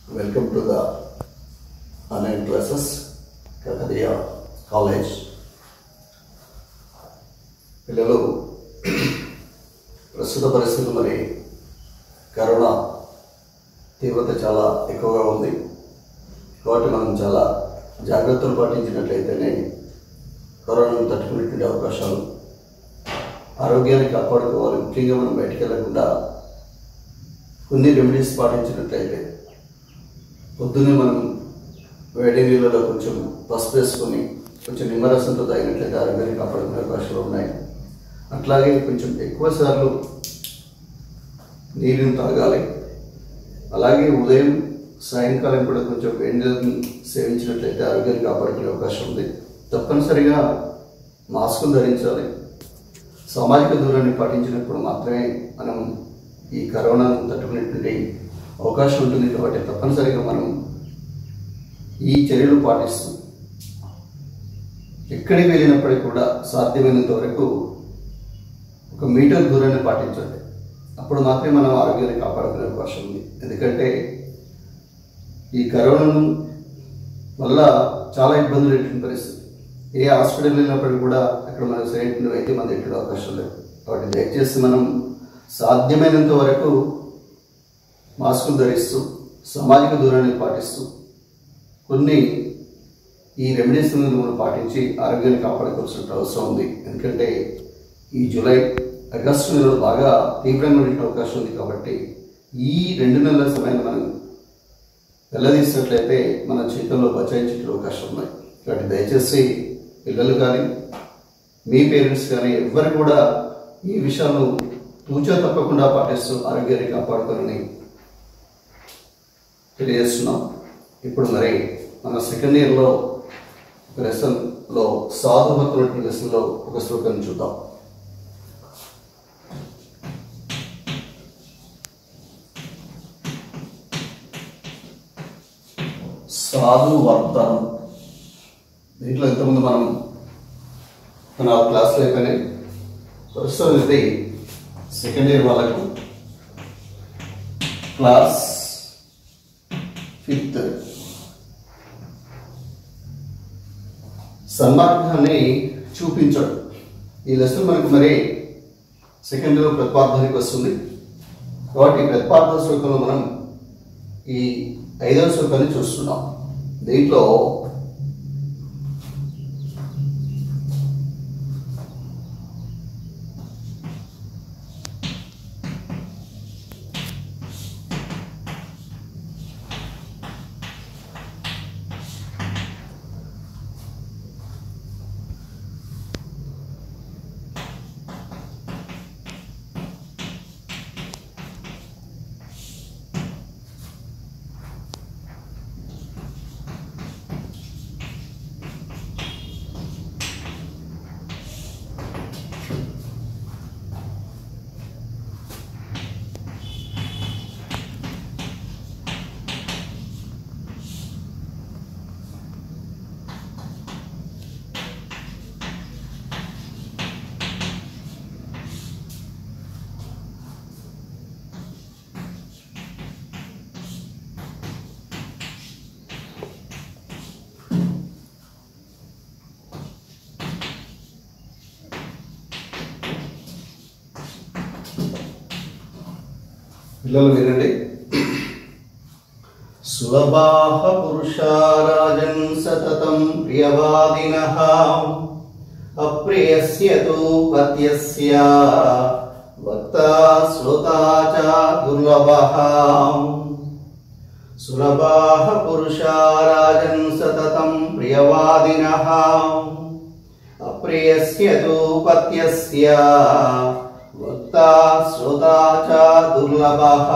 Welcome to the online classes, Kakadiya College. పిల్లలు ప్రస్తుత పరిస్థితులు మరి కరోనా తీవ్రత చాలా ఎక్కువగా ఉంది కాబట్టి మనం చాలా జాగ్రత్తలు పాటించినట్లయితేనే కరోనాను తట్టుకునేటువంటి అవకాశాలు ఆరోగ్యాన్ని కాపాడుకోవాలి ముఖ్యంగా మనం బయటికి వెళ్ళకుండా కొన్ని రెమెడీస్ పాటించినట్లయితే పొద్దున్నే మనం వేడి నీళ్ళలో కొంచెం పసుపు వేసుకొని కొంచెం నిమ్మరసంతో తాగినట్లయితే ఆరోగ్యాన్ని కాపాడుకునే అవకాశాలు ఉన్నాయి అట్లాగే కొంచెం ఎక్కువ సార్లు నీరుని తాగాలి అలాగే ఉదయం సాయంకాలం కూడా కొంచెం వేడి నీళ్ళని సేవించినట్లయితే ఆరోగ్యాన్ని కాపాడుకునే అవకాశం ఉంది తప్పనిసరిగా మాస్కులు ధరించాలి సామాజిక దూరాన్ని పాటించినప్పుడు మాత్రమే మనం ఈ కరోనాను తట్టుకునేటువంటి అవకాశం ఉంటుంది కాబట్టి తప్పనిసరిగా మనం ఈ చర్యలు పాటిస్తూ ఎక్కడికి వెళ్ళినప్పటికీ కూడా సాధ్యమైనంత వరకు ఒక మీటర్ దూరాన్ని పాటించండి అప్పుడు మాత్రమే మనం ఆరోగ్యాన్ని కాపాడుకునే అవకాశం ఉంది ఎందుకంటే ఈ కరోనాను వల్ల చాలా ఇబ్బందులు ఎటువంటి పరిస్థితి ఏ హాస్పిటల్ వెళ్ళినప్పటికీ కూడా అక్కడ మనకు సరైన వైద్యం అందేటువంటి అవకాశం లేదు కాబట్టి దయచేసి మనం సాధ్యమైనంత వరకు మాస్కులు ధరిస్తూ సామాజిక దూరాన్ని పాటిస్తూ కొన్ని ఈ రెమెడీస్ మనం పాటించి ఆరోగ్యాన్ని కాపాడుకోవాల్సిన అవసరం ఉంది ఎందుకంటే ఈ జూలై ఆగస్టు నెలలో బాగా తీవ్రంగా ఉండే అవకాశం ఉంది కాబట్టి ఈ రెండు నెలల సమయాన్ని మనం వెళ్ళదీసినట్లయితే మన చేతుల్లో బచాయించే అవకాశం ఉన్నాయి కాబట్టి దయచేసి పిల్లలు కానీ మీ పేరెంట్స్ కానీ ఎవ్వరు కూడా ఈ విషయాలను తూచా తప్పకుండా పాటిస్తూ ఆరోగ్యాన్ని కాపాడుకోవాలని తెలియజేస్తున్నాం ఇప్పుడు మరి మన సెకండ్ ఇయర్లో ఒక లెసన్లో సాధుభక్తుల లెసన్లో ఒక శ్లోకం చూద్దాం సాధు వర్తనం దీంట్లో ఇంతకుముందు మనం మన క్లాస్లో అయిపోయినాయి ప్రస్తుతం ఇది సెకండ్ ఇయర్ వాళ్ళకు క్లాస్ ఫిఫ్త్ సన్మార్గాన్ని చూపించడం ఈ లెసన్ మనకు మరి సెకండ్ ఇయర్ ప్రతిపాదనకి వస్తుంది కాబట్టి ప్రతిపాదన శ్లోకంలో మనం ఈ ఐదవ శ్లోకాన్ని చూస్తున్నాం దీంట్లో పిల్లలు వినండి సులభాహ పురుషారాజన్ సతతం ప్రియవాదిన అప్రియస్య తు పత్యస్య వక్త శ్రోతా చ దుర్లభః సులభాః పురుషారాజన్ సతతం ప్రియవాదినః అప్రియస్య తు పత్యస్య వక్త శ్రోతా చ దుర్లభః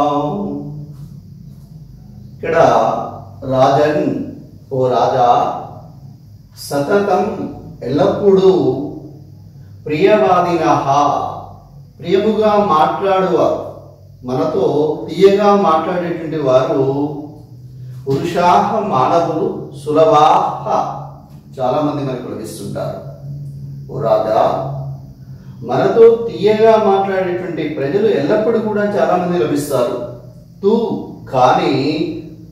ఇక్కడ రాజన్ ఓ రాజా సతతం ఎల్లప్పుడూ ప్రియవాదిన ప్రియముగా మాట్లాడువారు మనతో తీయగా మాట్లాడేటువంటి వారు పురుషాహ మానవులు సులభాహ చాలా మంది మనకు లభిస్తుంటారు ఓ రాజా మనతో తీయగా మాట్లాడేటువంటి ప్రజలు ఎల్లప్పుడూ కూడా చాలా మంది లభిస్తారు తూ కానీ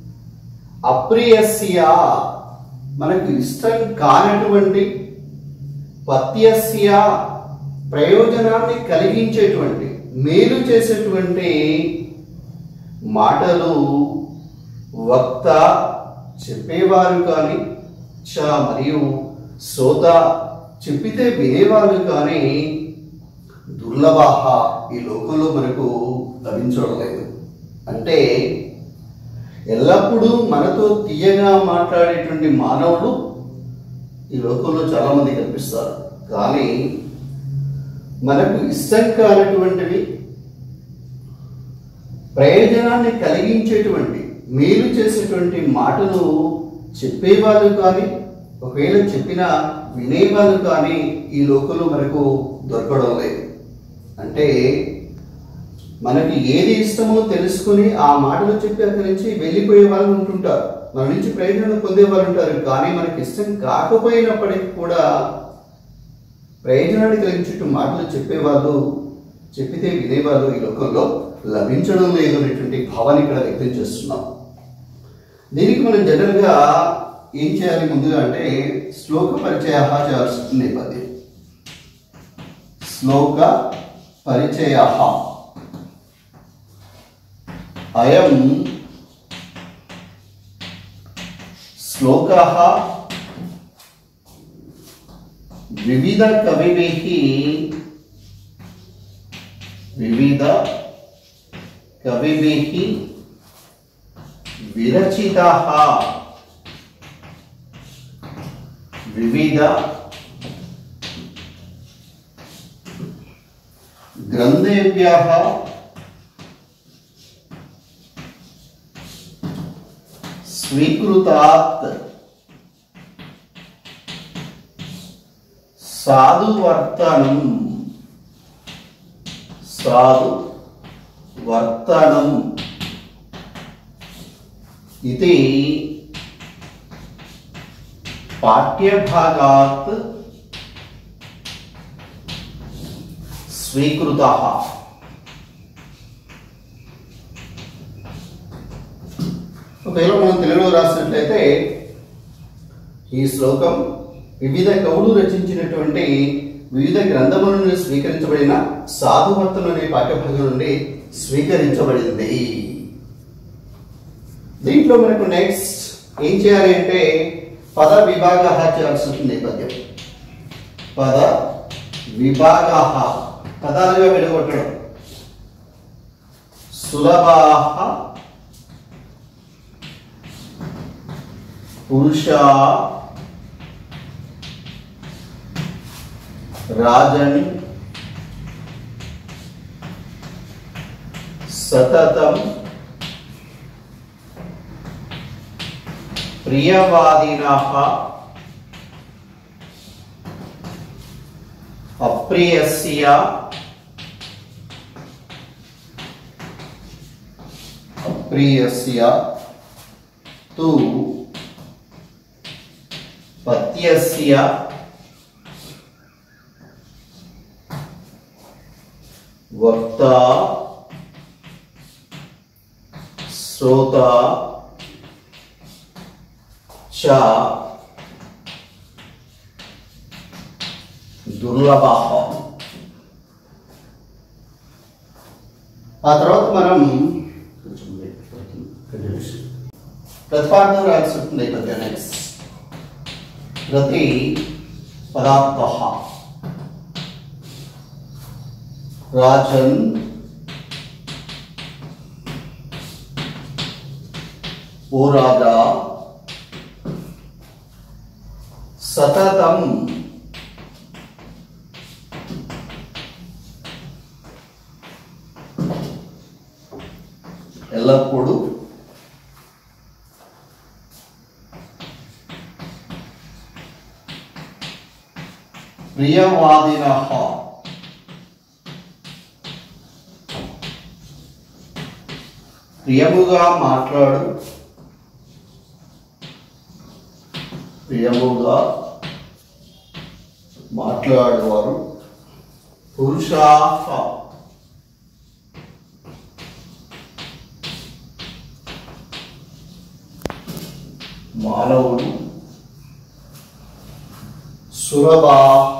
అప్రియస్య మనకు ఇష్టం కానటువంటి పత్యస్య ప్రయోజనాన్ని కలిగించేటువంటి మేలు చేసేటువంటి మాటలు వక్త చెప్పేవారు కానీ చ మరియు శ్రోత చెప్పితే వినేవారు కానీ దుర్లభాహ ఈ లోకంలో మనకు లభించడం లేదు అంటే ఎల్లప్పుడూ మనతో తీయగా మాట్లాడేటువంటి మానవుడు ఈ లోకంలో చాలా మంది కనిపిస్తారు కానీ మనకు ఇష్టం కానటువంటివి ప్రయోజనాన్ని కలిగించేటువంటి మేలు చేసేటువంటి మాటలు చెప్పేవాళ్ళు కానీ ఒకవేళ చెప్పిన వినేవాళ్ళు కానీ ఈ లోకంలో మనకు దొరకడం లేదు అంటే మనకి ఏది ఇష్టమో తెలుసుకుని ఆ మాటలు చెప్పి అక్కడి నుంచి వెళ్ళిపోయే వాళ్ళు ఉంటుంటారు మన నుంచి ప్రయోజనం పొందే వాళ్ళు ఉంటారు కానీ మనకి ఇష్టం కాకపోయినప్పటికీ కూడా ప్రయోజనాన్ని కలిగించేట్టు మాటలు చెప్పేవాళ్ళు చెప్పితే వినేవాళ్ళు ఈ లోకంలో లభించడం లేదు అనేటువంటి భావాన్ని ఇక్కడ వ్యక్తం చేస్తున్నాం దీనికి మనం జనరల్గా ఏం చేయాలి ముందుగా అంటే శ్లోక పరిచయ చేయాల్సిన నేపథ్యం శ్లోక పరిచయ అయం శ్లోక వివిధ కవిభిः వివిధ కవిభిः విరచితాः వివిధ గ్రంథేభ్యः స్వీకృతాత్ సాధువర్తనం సాధు వర్తనం ఇది పాఠ్యభాగాత్ స్వీకృత ఒకవేళ మనం తెలుగులో రాసినట్లయితే ఈ శ్లోకం వివిధ కవులు రచించినటువంటి వివిధ గ్రంథముల నుండి స్వీకరించబడిన సాధువర్తనం అనే పాఠ్యభాగం నుండి స్వీకరించబడింది దీంట్లో మనకు నెక్స్ట్ ఏం చేయాలి అంటే పద విభాగ చేయాల్సి ఉంటుంది నేపథ్యం పద విభాగ పదాలుగా విడగొట్టడం సులభాహ పురుష రాజన్ సతతం ప్రియవాదినః అప్రియస్య అప్రియస్య తు పత్యస్య వక్త శ్రోత చ దుర్లభ ఆ తర్వాత మనం కొంచెం wait పడుతుంది. Continuation. ప్రతిపాదన రాయాల్సి ఉంటుంది కొద్దిగా నెక్స్ట్ ప్రతి పదార్థ రాజన్ ఓ రాజా సతతం ఎల్లప్పుడూ ప్రియవాదిన ప్రియముగా మాట్లాడు ప్రియముగా మాట్లాడేవారు పురుషాహ మానవులు సులభాహ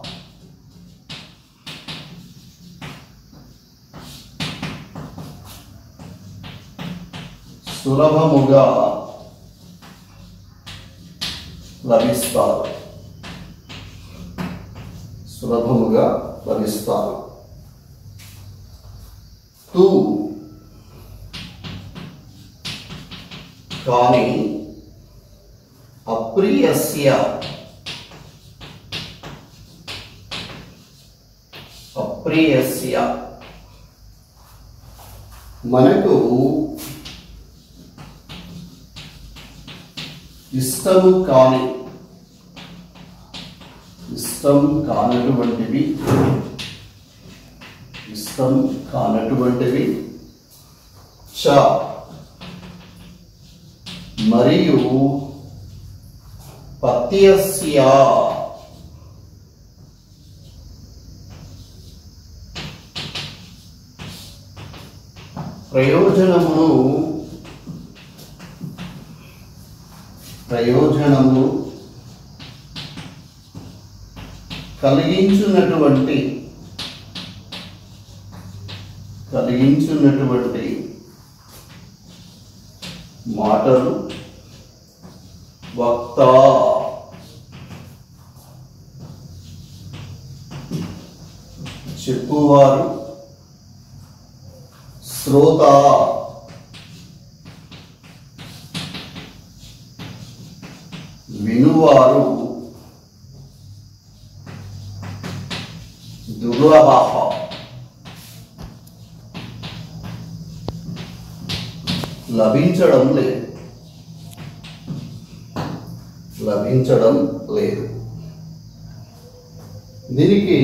సులభముగా లభిస్తారు సులభముగా లభిస్తారు తూ కానీ అప్రియస్య అప్రియస్య మనకు ఇష్టము కాని ఇష్టం కానటువంటివి ఇష్టం కానటువంటివి చ మరియు పత్యస్య ప్రయోజనమును ప్రయోజనము కలిగించున్నటువంటి కలిగించున్నటువంటి మాటలు వక్త చెప్పువారు శ్రోత వినువారు దుర్లభ లభించడం లేదు లభించడం లేదు దీనికి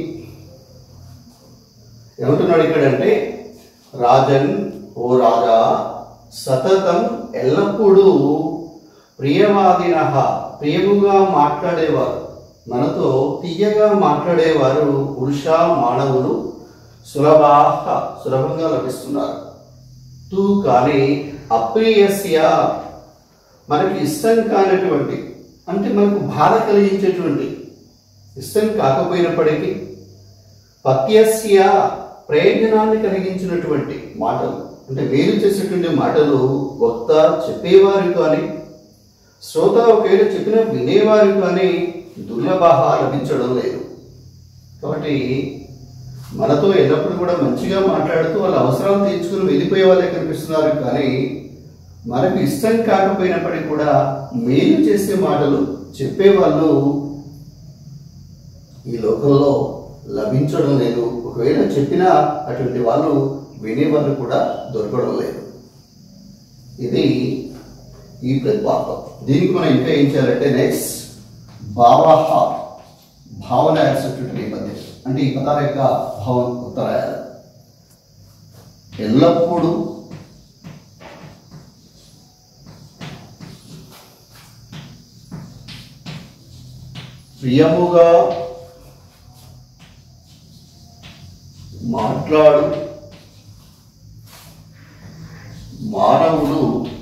ఏమంటున్నాడు ఇక్కడంటే రాజన్ ఓ రాజా సతతం ఎల్లప్పుడూ ప్రియవాదిన ప్రియముగా మాట్లాడేవారు మనతో తీయగా మాట్లాడేవారు పురుష మానవులు సులభాహ సులభంగా లభిస్తున్నారు తూ కానీ అప్రియస్య మనకి ఇష్టం కానటువంటి అంటే మనకు బాధ కలిగించేటువంటి ఇష్టం కాకపోయినప్పటికీ పత్యస్య ప్రయోజనాన్ని కలిగించినటువంటి మాటలు అంటే వేరు చేసేటువంటి మాటలు వక్త చెప్పేవారు కానీ శ్రోత ఒకవేళ చెప్పిన వినేవారు కానీ దుర్లభ లభించడం లేదు కాబట్టి మనతో ఎల్లప్పుడూ కూడా మంచిగా మాట్లాడుతూ వాళ్ళ అవసరాలు తీర్చుకుని వెళ్ళిపోయే వాళ్ళే కనిపిస్తున్నారు కానీ మనకు ఇష్టం కాకపోయినప్పటికీ కూడా మేలు చేసే మాటలు చెప్పేవాళ్ళు ఈ లోకంలో లభించడం లేదు ఒకవేళ చెప్పినా అటువంటి వాళ్ళు వినేవాళ్ళు కూడా దొరకడం లేదు ఇది ఈ ప్రతిపాదం దీనికి మనం ఇంకా ఏం చేయాలంటే నెక్స్ట్ భావహ భావన రాసినటువంటి నేపథ్యం అంటే ఈ పదాల యొక్క భావం కొత్త రాయాలి ఎల్లప్పుడూ ప్రియముగా మాట్లాడు మానవులు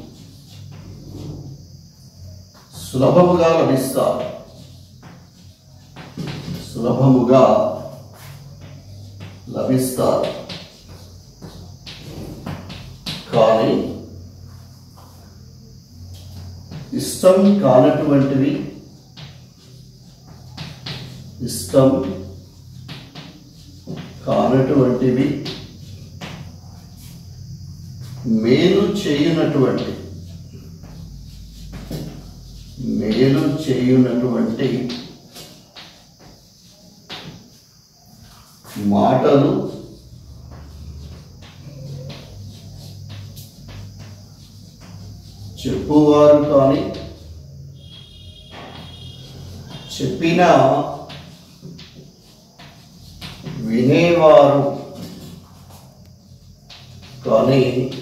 సులభముగా లభిస్తారు సులభముగా లభిస్తారు కానీ ఇష్టం కానటువంటివి ఇష్టం కానటువంటివి మేలు చేయునటువంటి మేలు చేయునటువంటి మాటలు చెప్పువారు కానీ చెప్పిన వినేవారు కానీ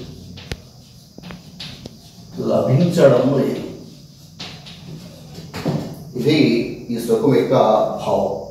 లభించడం లేదు ఇది ఈ శ్లోకం యొక్క భావం